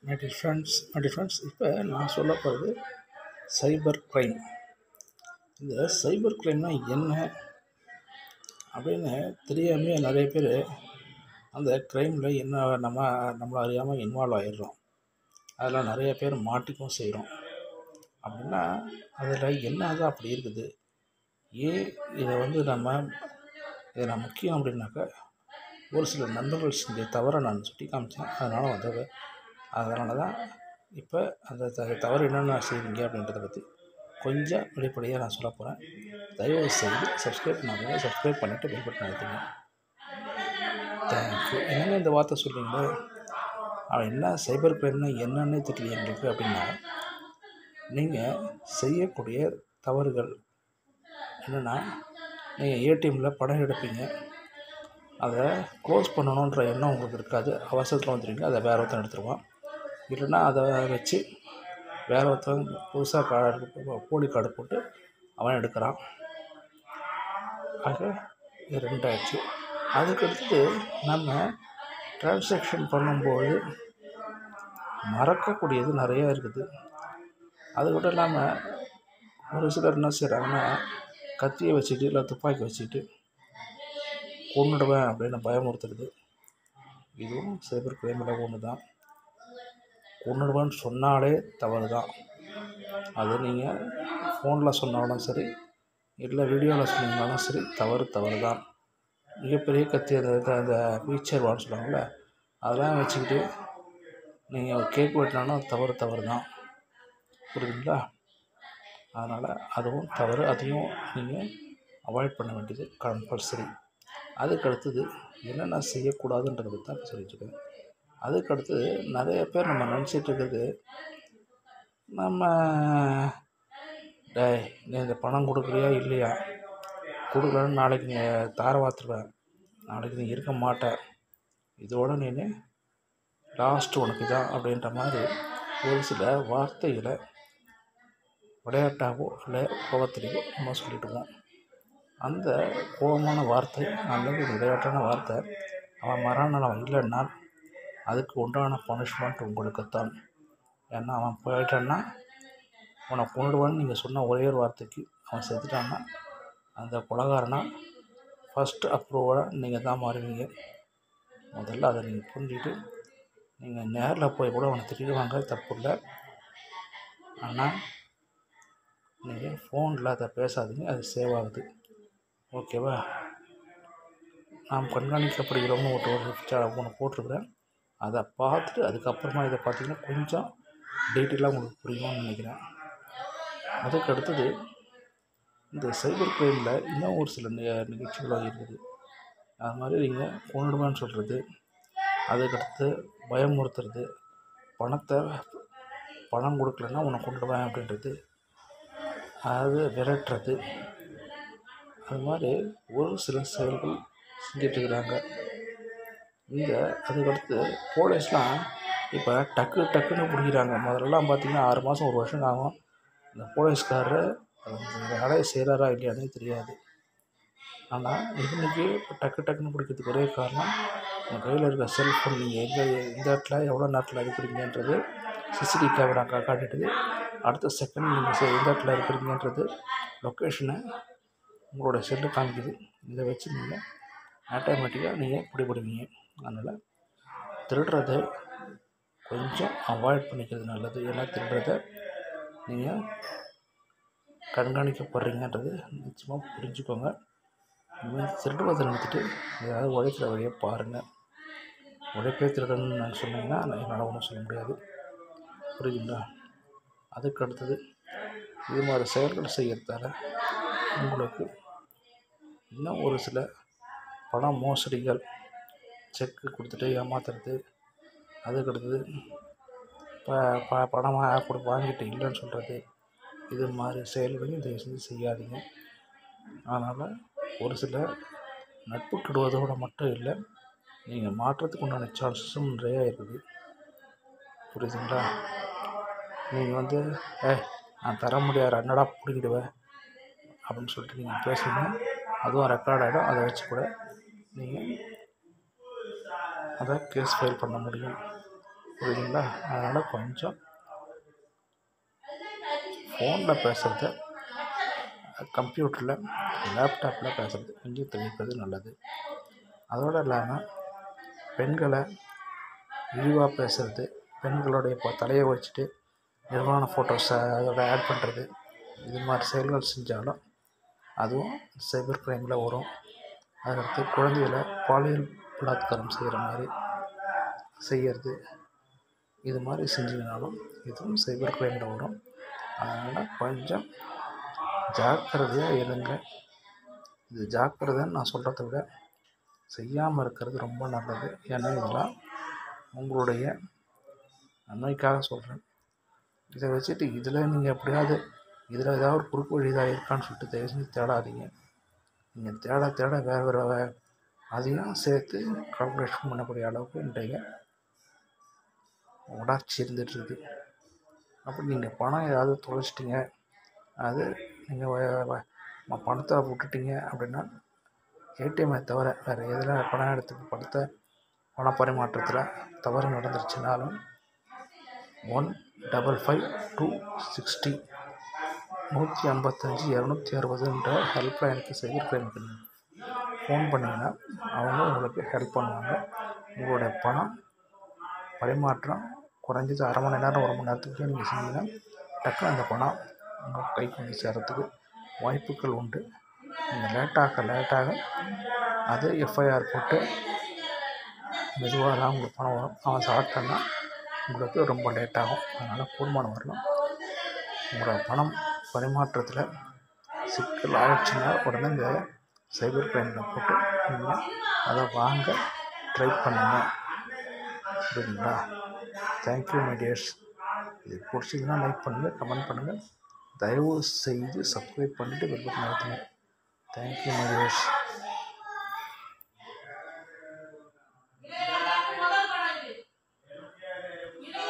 my dear friends my dear friends இப்போ நான் சொல்ல போகிறது சைபர் க்ரைம் இந்த சைபர் க்ரைம்னால் என்ன அப்படின்னு தெரியாமையே நிறைய பேர் அந்த க்ரைமில் என்ன நம்ம நம்மளை அறியாமல் இன்வால்வ் ஆகிடுறோம் அதில் நிறைய பேர் மாட்டிக்கவும் செய்கிறோம் அப்படின்னா அதில் என்ன தான் அப்படி இருக்குது ஏன் இதை வந்து நம்ம இதில் முக்கியம் அப்படின்னாக்கா ஒரு சில நண்பர்கள் செஞ்ச தவறை நான் சுட்டி காமிச்சேன் அதனால் வந்து அதனால தான் இப்போ அந்த த தவறு என்னென்ன செய்வீங்க அப்படின்றத பற்றி கொஞ்சம் வெளிப்படையாக நான் சொல்ல போகிறேன் தயவு செய்து சப்ஸ்கிரைப் பண்ணாதீங்க சப்ஸ்கிரைப் பண்ணிவிட்டு பெல் பட்டன் அழுத்துங்க தேங்க்யூ என்னென்ன இந்த வார்த்தை சொல்கிறீங்களோ அவன் என்ன சைபர் கிரைம்னா என்னன்னே தெரியல எங்களுக்கு அப்படின்னா நீங்கள் செய்யக்கூடிய தவறுகள் என்னென்னா நீங்கள் ஏடிஎம்மில் பணம் எடுப்பீங்க அதை க்ளோஸ் பண்ணணுன்ற எண்ணம் உங்களுக்கு இருக்காது அவசரத்தில் வந்துடுவீங்க அதை வேறு ஒருத்தன் எடுத்துருவான் இல்லைன்னா அதை வச்சு வேறு ஒருத்தன் புதுசாக கார்டு போலி கார்டு போட்டு அவன் எடுக்கிறான் ஆக இது ரெண்டாயிடுச்சு அதுக்கடுத்து நம்ம ட்ரான்சாக்ஷன் பண்ணும்போது மறக்கக்கூடியது நிறையா இருக்குது அது கூட இல்லாமல் ஒரு சிலர் என்ன செய்கிறாங்கன்னா கத்தியை வச்சுட்டு இல்லை துப்பாக்கி வச்சுட்டு கொன்னுடுவேன் அப்படின்னு பயமுறுத்துறது இதுவும் சைபர் கிரைமில் ஒன்று தான் கொன்னுடுவேன்னு சொன்னாலே தவறு தான் அது நீங்கள் ஃபோனில் சொன்னாலும் சரி இல்லை வீடியோவில் சொன்னீங்கனாலும் சரி தவறு தவறு தான் மிகப்பெரிய கத்தி அந்த அந்த வீச்சர் வான்னு சொல்லுவாங்கள்ல அதெல்லாம் வச்சுக்கிட்டு நீங்கள் கேக் வெட்டினாலும் தவறு தவறு தான் புரியுதுங்களா அதனால் அதுவும் தவறு அதையும் நீங்கள் அவாய்ட் பண்ண வேண்டியது கம்பல்சரி அதுக்கு அடுத்தது என்னென்ன செய்யக்கூடாதுன்றதை பற்றி தான் இப்போ சொல்லிட்டுருக்கேன் அதுக்கு அடுத்தது நிறைய பேர் நம்ம நினச்சிட்டு இருக்கிறது நம்ம டேய் நீ இந்த பணம் கொடுக்குறியா இல்லையா கொடுக்கலன்னு நாளைக்கு நீ தார வாத்துருவேன் நாளைக்கு நீ இருக்க மாட்ட இதோட நீ லாஸ்ட்டு உனக்கு தான் அப்படின்ற மாதிரி ஒரு சில வார்த்தைகளை விளையாட்டாகவோ இல்லை கோபத்திலேயோ நம்ம சொல்லிவிடுவோம் அந்த கோபமான வார்த்தை அல்லது விளையாட்டான வார்த்தை அவன் மரணம் இல்லைன்னா அதுக்கு உண்டான பனிஷ்மெண்ட் உங்களுக்குத்தான் ஏன்னா அவன் போயிட்டான்னா அவனை கொண்டுடுவான்னு நீங்கள் சொன்ன ஒரே ஒரு வார்த்தைக்கு அவன் செத்துட்டான்னா அந்த கொலகாரனா ஃபஸ்ட்டு அப்ரூவலாக நீங்கள் தான் மாறுவீங்க முதல்ல அதை நீங்கள் புரிஞ்சுக்கிட்டு நீங்கள் நேரில் போய் கூட அவனை திட்டிடுவாங்க தப்பு இல்லை ஆனால் நீங்கள் ஃபோனில் அதை பேசாதீங்க அது சேவ் ஆகுது ஓகேவா நாம் கண்காணிக்கப்படுகிறோம்னு ஒரு ஒரு ஒன்று போட்டிருக்கிறேன் அதை பார்த்துட்டு அதுக்கப்புறமா இதை பார்த்தீங்கன்னா கொஞ்சம் டீட்டெயிலாக உங்களுக்கு புரியும்னு நினைக்கிறேன் அதுக்கு அடுத்தது இந்த சைபர் கிரைமில் இன்னும் ஒரு சில நிகழ்ச்சிகளாக இருக்குது அது மாதிரி நீங்கள் கொண்டுடுவேன்னு சொல்கிறது அதுக்கடுத்து பயமுறுத்துறது பணத்தை பணம் கொடுக்கலன்னா உன்னை கொண்டுடுவேன் அப்படின்றது அது விரட்டுறது அது மாதிரி ஒரு சில செயல்கள் செஞ்சிட்ருக்குறாங்க இந்த அதுக்கடுத்து போலீஸ்லாம் இப்போ டக்கு டக்குன்னு பிடிக்கிறாங்க முதல்லலாம் பார்த்திங்கன்னா ஆறு மாதம் ஒரு வருஷம் ஆகும் இந்த போலீஸ்காரர் அந்த வேலையை செய்கிறாரா இல்லையானே தெரியாது ஆனால் இன்றைக்கி இப்போ டக்கு டக்குன்னு பிடிக்கிறதுக்கு ஒரே காரணம் உங்கள் கையில் இருக்க செல்ஃபோன் நீங்கள் எங்கே எந்த இடத்துல எவ்வளோ நேரத்தில் இருக்கிறீங்கன்றது சிசிடிவி கேமரா கா காட்டிட்டுது அடுத்த செகண்ட் நீங்கள் எந்த இடத்துல இருக்கிறீங்கன்றது லொக்கேஷனை உங்களோட செல்லு காமிக்குது இதை வச்சு நீங்கள் ஆட்டோமேட்டிக்காக நீங்கள் பிடிபடுவீங்க அதனால் திருடுறதை கொஞ்சம் அவாய்ட் பண்ணிக்கிறது நல்லது ஏன்னா திருடுறதை நீங்கள் கண்காணிக்கப்படுறீங்கன்றது நிச்சயமாக புரிஞ்சுக்கோங்க இனிமேல் திருடுவதை நிறுத்திட்டு ஏதாவது உழைக்கிற வழியை பாருங்கள் உழைப்பே திருடன்னு நான் சொன்னீங்கன்னா என்னால் ஒன்றும் சொல்ல முடியாது புரியுதுங்களா அதுக்கு அடுத்தது இது மாதிரி செயல்கள் செய்கிறதால உங்களுக்கு இன்னும் ஒரு சில பண மோசடிகள் செக்கு கொடுத்துட்டு ஏமாத்துறது அதுக்கடுத்தது ப ப பணமாக கொடு வாங்கிட்டு இல்லைன்னு சொல்கிறது இது மாதிரி செயல்களையும் தயவு செஞ்சு செய்யாதீங்க அதனால் ஒரு சில நட்பு கெடுவதோடு மட்டும் இல்லை நீங்கள் மாற்றத்துக்கு உண்டான சான்சஸும் நிறையா இருக்குது புரியுதுங்களா நீங்கள் வந்து ஏ நான் தர முடியாது என்னடா பிடிக்கிடுவேன் அப்படின்னு சொல்லிட்டு நீங்கள் பேசுங்க அதுவும் ரெக்கார்ட் ஆகிடும் அதை வச்சு கூட நீங்கள் அதை கேஸ் ஃபைல் பண்ண முடியும் புரியுதுங்களா அதனால் கொஞ்சம் ஃபோனில் பேசுகிறத கம்ப்யூட்டரில் லேப்டாப்பில் பேசுகிறது கொஞ்சம் தவிர்ப்பது நல்லது அதோடு இல்லாமல் பெண்களை இழிவாக பேசுகிறது பெண்களுடைய இப்போ தலையை வச்சுட்டு நிர்வாண ஃபோட்டோஸை அதோட ஆட் பண்ணுறது இது மாதிரி செயல்கள் செஞ்சாலும் அதுவும் சைபர் க்ரைமில் வரும் அதற்கு குழந்தைகளை பாலியல் பலாத்காரம் செய்கிற மாதிரி செய்கிறது இது மாதிரி செஞ்சீங்கனாலும் இதுவும் சைபர் க்ரைமில் வரும் அதனால் கொஞ்சம் ஜாக்கிரதையாக இருங்க இது ஜாக்கிரதைன்னு நான் சொல்கிறத விட செய்யாமல் இருக்கிறது ரொம்ப நல்லது ஏன்னா இதெல்லாம் உங்களுடைய நன்மைக்காக சொல்கிறேன் இதை வச்சுட்டு இதில் நீங்கள் எப்படியாவது இதில் ஏதாவது ஒரு குறுக்கு வழி ஏதாவது இருக்கான்னு சொல்லிட்டு தயவு செஞ்சு தேடாதீங்க நீங்கள் தேட தேட வேறு வேறு வே அதையும் சேர்த்து கால்குலேஷன் பண்ணக்கூடிய அளவுக்கு இன்றைய வளர்ச்சி இருந்துகிட்ருக்கு அப்படி நீங்கள் பணம் ஏதாவது தொலைச்சிட்டிங்க அது நீங்கள் பணத்தை விட்டுட்டீங்க அப்படின்னா ஏடிஎம்மை தவிர வேறு எதில் பணம் எடுத்து பணத்தை பண பரிமாற்றத்தில் தவறு நடந்துருச்சுனாலும் one double five two sixty நூற்றி ஐம்பத்தஞ்சி இரநூத்தி அறுபதுன்ற ஹெல்ப்லைனுக்கு சைபர் க்ரைமுக்கு ஃபோன் பண்ணிங்கன்னா அவங்க உங்களுக்கு ஹெல்ப் பண்ணுவாங்க உங்களுடைய பணம் பரிமாற்றம் குறைஞ்சது அரை மணி நேரம் ஒரு மணி நேரத்துக்கு நீங்கள் செஞ்சீங்கன்னா டக்குனு அந்த பணம் உங்கள் கைக்கு வந்து சேர்கிறதுக்கு வாய்ப்புகள் உண்டு நீங்கள் லேட்டாக லேட்டாக அது எஃப்ஐஆர் போட்டு மெதுவாக தான் உங்களுக்கு பணம் வரும் அவன் சாப்பிட்டான்னா உங்களுக்கு ரொம்ப லேட் ஆகும் அதனால் கூடுமான வரணும் உங்களோட பணம் பரிமாற்றத்தில் சிக்கல் ஆயிடுச்சுன்னா உடனே இந்த சைபர் க்ரைமில் போட்டு நீங்கள் அதை வாங்க ட்ரை பண்ணுங்க புரியுதுங்களா தேங்க்யூ மை டியர்ஸ் இது பிடிச்சதுன்னா லைக் பண்ணுங்கள் கமெண்ட் பண்ணுங்கள் தயவு செய்து சப்ஸ்கிரைப் பண்ணிவிட்டு வெல்பட்டன் அழுத்துங்க தேங்க்யூ மை டியர்ஸ்